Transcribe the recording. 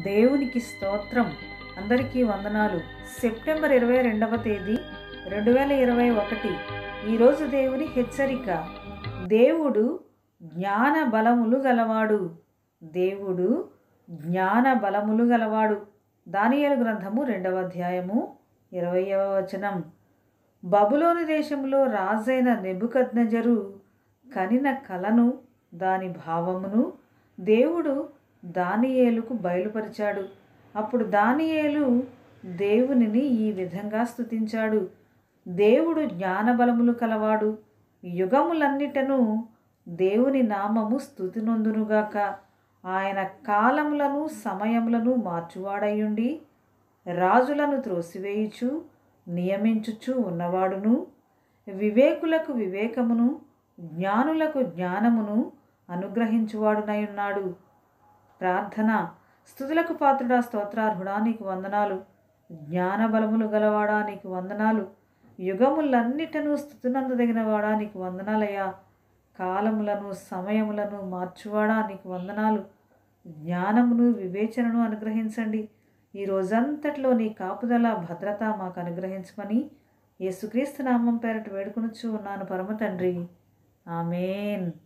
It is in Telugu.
దేవునికి స్తోత్రం అందరికీ వందనాలు సెప్టెంబర్ ఇరవై రెండవ తేదీ రెండు వేల ఇరవై ఒకటి ఈరోజు దేవుని హెచ్చరిక దేవుడు జ్ఞాన బలములు గలవాడు దేవుడు జ్ఞాన బలములు గలవాడు దానియేలు గ్రంథము రెండవ అధ్యాయము ఇరవయవ వచనం బబులోని దేశంలో రాజైన నెబుకద్నజరు కనిన కలను దాని భావమును దేవుడు దానియేలుకు బయలుపరిచాడు అప్పుడు దానియేలు దేవునిని ఈ విధంగా స్తుతించాడు దేవుడు జ్ఞానబలములు కలవాడు యుగములన్నిటను దేవుని నామము స్థుతినొందునుగాక ఆయన కాలములను సమయములను మార్చువాడయుండి రాజులను త్రోసివేయుచు నియమించుచు ఉన్నవాడును వివేకులకు వివేకమును జ్ఞానులకు జ్ఞానమును అనుగ్రహించువాడునై ఉన్నాడు ప్రార్థన స్థుతులకు పాత్రుడా స్తోత్రార్హుడా నీకు వందనాలు జ్ఞాన బలములు గలవాడా నీకు వందనాలు యుగములన్నిటను స్థుతునందదగిన వాడా నీకు వందనాలయ్యా కాలములను సమయములను మార్చువాడా నీకు వందనాలు జ్ఞానమును వివేచనను అనుగ్రహించండి ఈ రోజంతట్లో నీ కాపుదల భద్రత మాకు అనుగ్రహించమని యేసుక్రీస్తు నామం పేరట వేడుకొనుచు ఉన్నాను పరమ తండ్రి ఆమెన్